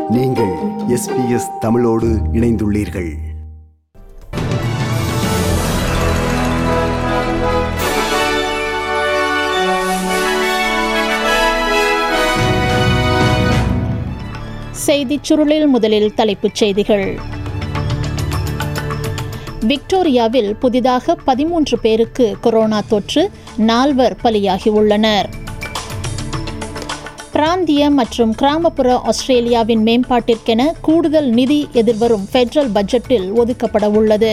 நீங்கள் எஸ்பிஎஸ் தமிழோடு இணைந்துள்ளீர்கள் செய்திச் சுருளில் முதலில் தலைப்புச் செய்திகள் விக்டோரியாவில் புதிதாக பதிமூன்று பேருக்கு கொரோனா தொற்று நால்வர் பலியாகியுள்ளனர் பிராந்திய மற்றும் கிராமப்புற ஆஸ்திரேலியாவின் மேம்பாட்டிற்கென கூடுதல் நிதி எதிர்வரும் ஃபெடரல் பட்ஜெட்டில் ஒதுக்கப்பட உள்ளது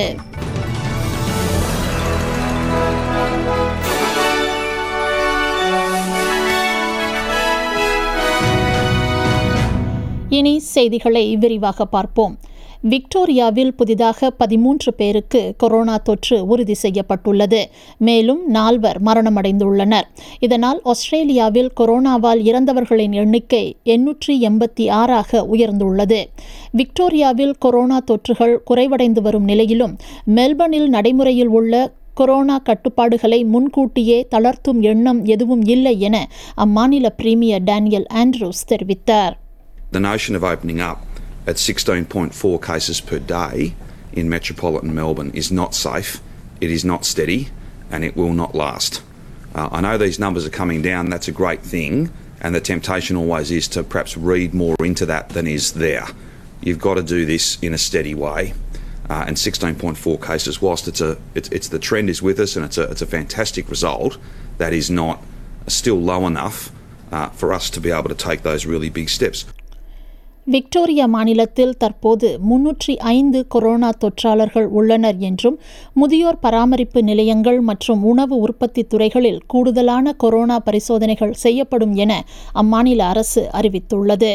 இனி செய்திகளை விரிவாக பார்ப்போம் விக்டோரியாவில் புதிதாக பதிமூன்று பேருக்கு கொரோனா தொற்று உறுதி செய்யப்பட்டுள்ளது மேலும் நால்வர் மரணமடைந்துள்ளனர் இதனால் ஆஸ்திரேலியாவில் கொரோனாவால் இறந்தவர்களின் எண்ணிக்கை எண்ணூற்றி எண்பத்தி ஆறாக உயர்ந்துள்ளது விக்டோரியாவில் கொரோனா தொற்றுகள் குறைவடைந்து வரும் நிலையிலும் மெல்பர்னில் நடைமுறையில் உள்ள கொரோனா கட்டுப்பாடுகளை முன்கூட்டியே தளர்த்தும் எண்ணம் எதுவும் இல்லை என அம்மாநில பிரீமியர் டேனியல் ஆண்ட்ரூஸ் தெரிவித்தார் The notion of opening up at 16.4 cases per day in metropolitan Melbourne is not safe, it is not steady, and it will not last. Uh, I know these numbers are coming down, that's a great thing, and the temptation always is to perhaps read more into that than is there. You've got to do this in a steady way. Uh, and 16.4 cases, whilst it's a, it's, it's the trend is with us and it's a, it's a fantastic result, that is not still low enough uh, for us to be able to take those really big steps. Victoria மாநிலத்தில் தற்போது முன்னூற்றி ஐந்து corona தொற்றாளர்கள் உள்ளனர் என்றும் முதியோர் பராமரிப்பு நிலையங்கள் மற்றும் உணவு உற்பத்தி துறைகளில் கூடுதலான கொரோனா பரிசோதனைகள் செய்யப்படும் என அம்மாநில அரசு அறிவித்துள்ளது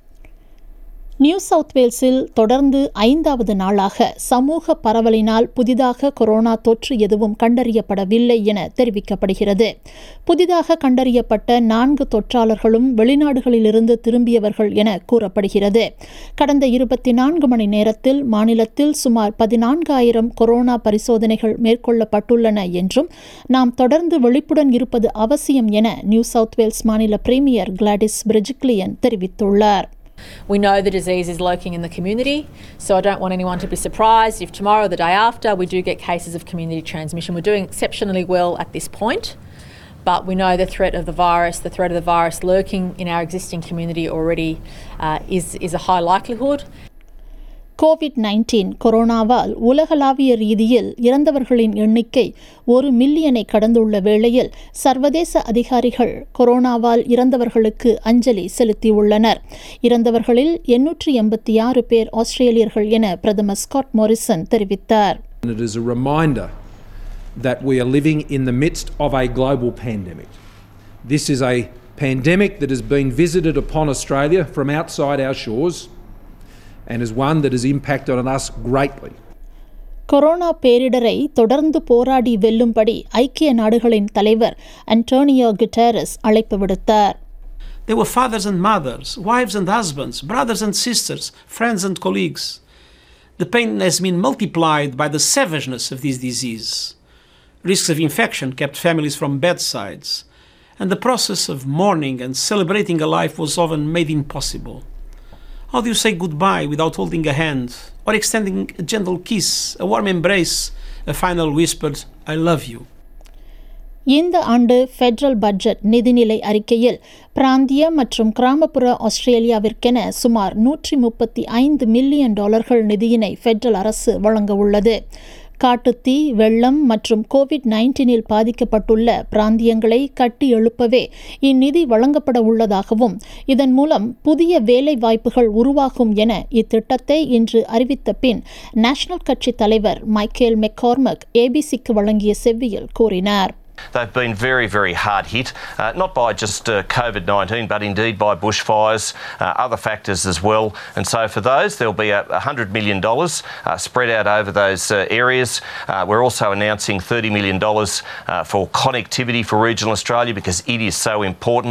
நியூ சவுத் வேல்ஸில் தொடர்ந்து ஐந்தாவது நாளாக சமூக பரவலினால் புதிதாக கொரோனா தொற்று எதுவும் கண்டறியப்படவில்லை என தெரிவிக்கப்படுகிறது புதிதாக கண்டறியப்பட்ட நான்கு தொற்றாளர்களும் வெளிநாடுகளிலிருந்து திரும்பியவர்கள் என கூறப்படுகிறது கடந்த இருபத்தி நான்கு மணி நேரத்தில் மாநிலத்தில் சுமார் பதினான்காயிரம் கொரோனா பரிசோதனைகள் மேற்கொள்ளப்பட்டுள்ளன என்றும் நாம் தொடர்ந்து விழிப்புடன் இருப்பது அவசியம் என நியூ சவுத் வேல்ஸ் மாநில பிரீமியர் கிளாடிஸ் பிரிஜிக்லியன் தெரிவித்துள்ளார் We know the disease is lurking in the community, so I don't want anyone to be surprised if tomorrow or the day after we do get cases of community transmission. We're doing exceptionally well at this point, but we know the threat of the virus, the threat of the virus lurking in our existing community already uh, is, is a high likelihood. COVID nineteen கொரோனாவால் உலகளாவிய ரீதியில் இறந்தவர்களின் எண்ணிக்கை ஒரு மில்லியனை கடந்துள்ள வேளையில் சர்வதேச அதிகாரிகள் கொரோனாவால் இறந்தவர்களுக்கு அஞ்சலி செலுத்தியுள்ளனர் இறந்தவர்களில் எண்ணூற்றி எண்பத்தி ஆறு பேர் ஆஸ்திரேலியர்கள் என பிரதமர் ஸ்காட் மோரிசன் தெரிவித்தார் And it is a reminder that we are living in the midst of a global pandemic. This is a pandemic that has been visited upon Australia from outside our shores and is one that has impacted on us greatly. Corona பேரிடரை தொடர்ந்து போராடி வெல்லும்படி ஐக்கிய நாடுகளின் தலைவர் Antonio குட்டேரஸ் அழைப்பு விடுத்தார் They were fathers and mothers, wives and husbands, brothers and sisters, friends and colleagues. The pain has been multiplied by the savageness of this disease. Risks of infection kept families from bedsides, and the process of mourning and celebrating a life was often made impossible. How do you say goodbye without holding a hand, or extending a gentle kiss, a warm embrace, a final whispered, I love you? இந்த ஆண்டு federal budget நிதிநிலை அறிக்கையில் பிராந்திய மற்றும் கிராமப்புற ஆஸ்திரேலியாவிற்கென சுமார் நூற்றி முப்பத்தி ஐந்து மில்லியன் டாலர்கள் நிதியினை ஃபெடரல் அரசு வழங்க உள்ளது காட்டுத்தீ வெள்ளம் மற்றும் கோவிட் நைன்டீனில் பாதிக்கப்பட்டுள்ள பிராந்தியங்களை கட்டி எழுப்பவே இந்நிதி வழங்கப்பட உள்ளதாகவும் இதன் மூலம் புதிய வேலை வாய்ப்புகள் உருவாகும் என இத்திட்டத்தை இன்று அறிவித்த பின் நேஷனல் கட்சி தலைவர் மைக்கேல் மெக்கார்மக் ஏபிசிக்கு வழங்கிய செவ்வியில் கூறினார் They've been very, very hard hit, uh, not by just uh, COVID 19, but indeed by bushfires, uh, other factors as well. And so for those, there'll be a $100 million uh, spread out over those uh, areas. Uh, we're also announcing $30 million uh, for connectivity for regional Australia because it is so important.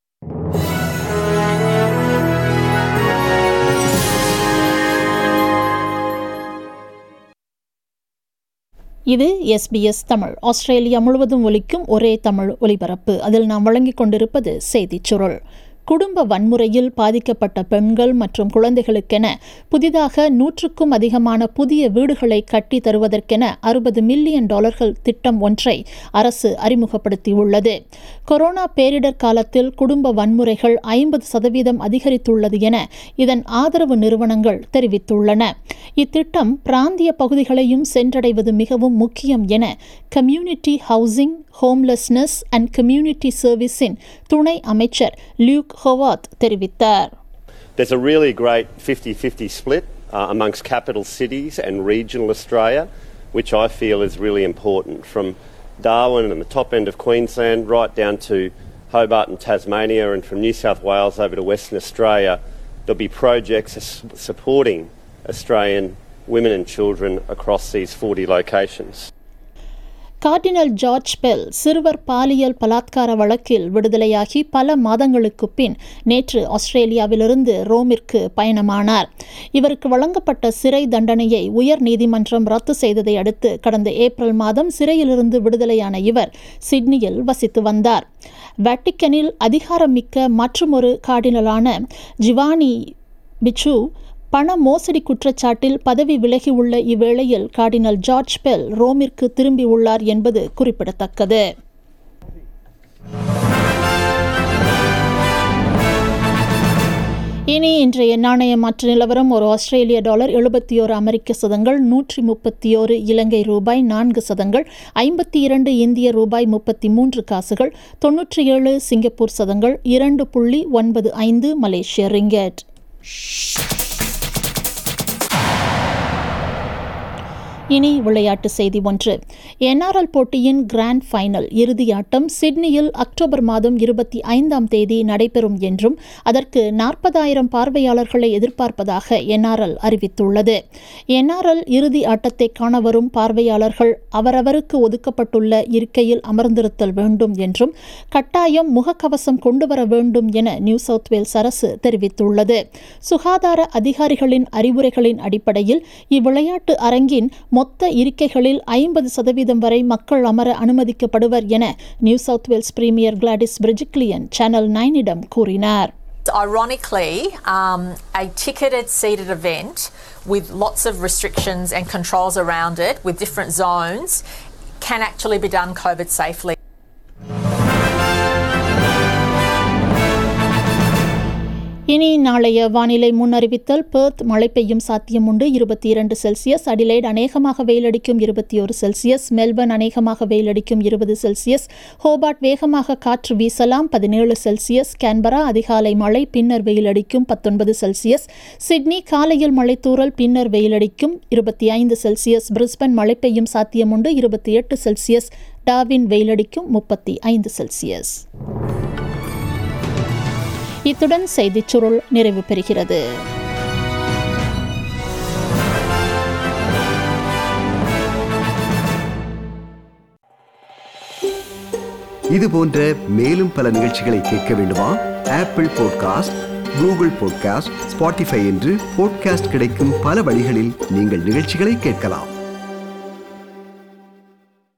இது SBS Tamil Australia முழுவதும் ஒலிக்கும் ஒரே தமிழ் ஒலிபரப்பு அதில் நாம் வழங்கிக் கொண்டிருப்பது செய்திச் சுருள் குடும்ப வன்முறையில் பாதிக்கப்பட்ட பெண்கள் மற்றும் குழந்தைகளுக்கென புதிதாக நூற்றுக்கும் அதிகமான புதிய வீடுகளை கட்டி தருவதற்கென அறுபது மில்லியன் டாலர்கள் திட்டம் ஒன்றை அரசு அறிமுகப்படுத்தியுள்ளது கொரோனா பேரிடர் காலத்தில் குடும்ப வன்முறைகள் ஐம்பது சதவீதம் அதிகரித்துள்ளது என இதன் ஆதரவு நிறுவனங்கள் தெரிவித்துள்ளன இத்திட்டம் பிராந்திய பகுதிகளையும் சென்றடைவது மிகவும் முக்கியம் என community housing homelessness and community சர்வீஸின் துணை அமைச்சர் லியூக் ஹோவாத் தெரிவித்தார் There's a really great 50 50 split uh, amongst capital cities and regional Australia, which I feel is really important. From Darwin and the top end of Queensland right down to Hobart and Tasmania, and from New South Wales over to Western Australia, there'll be projects s- supporting Australian women and children across these 40 locations. Cardinal George Pell சிறுவர் பாலியல் பலாத்கார வழக்கில் விடுதலையாகி பல மாதங்களுக்கு பின் நேற்று ஆஸ்திரேலியாவிலிருந்து ரோமிற்கு பயணமானார் இவருக்கு வழங்கப்பட்ட சிறை தண்டனையை உயர் நீதிமன்றம் ரத்து செய்ததை அடுத்து கடந்த ஏப்ரல் மாதம் சிறையிலிருந்து விடுதலையான இவர் சிட்னியில் வசித்து வந்தார் வேட்டிக்கனில் அதிகாரமிக்க மற்றுமொரு கார்டினலான ஜிவானி பிச்சு பண மோசடி குற்றச்சாட்டில் பதவி விலகியுள்ள இவ்வேளையில் கார்டினல் ஜார்ஜ் பெல் ரோமிற்கு திரும்பியுள்ளார் என்பது குறிப்பிடத்தக்கது இனி இன்றைய நாணய மாற்று நிலவரம் ஒரு ஆஸ்திரேலிய டாலர் எழுபத்தி ஓரு அமெரிக்க சதங்கள் நூற்றி முப்பத்தி ஓரு இலங்கை ரூபாய் நான்கு சதங்கள் ஐம்பத்தி இரண்டு இந்திய ரூபாய் முப்பத்தி மூன்று காசுகள் தொன்னூற்றி ஏழு சிங்கப்பூர் சதங்கள் இரண்டு புள்ளி ஒன்பது ஐந்து மலேசிய ரிங்கெட் இனி விளையாட்டு செய்தி ஒன்று என்ஆர்எல் போட்டியின் கிராண்ட் ஃபைனல் இறுதியாட்டம் சிட்னியில் அக்டோபர் மாதம் இருபத்தி ஐந்தாம் தேதி நடைபெறும் என்றும் அதற்கு நாற்பதாயிரம் பார்வையாளர்களை எதிர்பார்ப்பதாக என்ஆர்எல் அறிவித்துள்ளது என்ஆர்எல் இறுதி ஆட்டத்தை காண வரும் பார்வையாளர்கள் அவரவருக்கு ஒதுக்கப்பட்டுள்ள இருக்கையில் அமர்ந்திருத்தல் வேண்டும் என்றும் கட்டாயம் முகக்கவசம் கொண்டுவர வேண்டும் என நியூ சவுத் வேல்ஸ் அரசு தெரிவித்துள்ளது சுகாதார அதிகாரிகளின் அறிவுரைகளின் அடிப்படையில் இவ்விளையாட்டு அரங்கின் மொத்த இருக்கைகளில் ஐம்பது சதவீதம் வரை மக்கள் அமர அனுமதிக்கப்படுவர் என New South Wales premier Gladys Berejiklian Channel நைனிடம் கூறினார் Ironically, um, a ticketed seated event with lots of restrictions and controls around it, with different zones, can actually be done COVID safely. இனி நாளைய வானிலை முன்னறிவித்தல் பெர்த் மழை பெய்யும் சாத்தியம் உண்டு இருபத்தி இரண்டு செல்சியஸ் அடிலைட் அநேகமாக வெயிலடிக்கும் இருபத்தி ஒரு செல்சியஸ் மெல்பர்ன் அநேகமாக வெயிலடிக்கும் இருபது செல்சியஸ் ஹோபார்ட் வேகமாக காற்று வீசலாம் பதினேழு செல்சியஸ் கேன்பரா அதிகாலை மழை பின்னர் வெயிலடிக்கும் பத்தொன்பது செல்சியஸ் சிட்னி காலையில் மழைத்தூறல் பின்னர் வெயிலடிக்கும் இருபத்தி ஐந்து செல்சியஸ் பிரிஸ்பன் மழை பெய்யும் சாத்தியம் உண்டு இருபத்தி எட்டு செல்சியஸ் டாவின் வெயிலடிக்கும் முப்பத்தி ஐந்து செல்சியஸ் இத்துடன் செய்திச் சுருள் நிறைவு பெறுகிறது இது போன்ற மேலும் பல நிகழ்ச்சிகளை கேட்க வேண்டுமா Apple podcast Google podcast Spotify என்று பாட்காஸ்ட் கிடைக்கும் பல வழிகளில் நீங்கள் நிகழ்ச்சிகளை கேட்கலாம்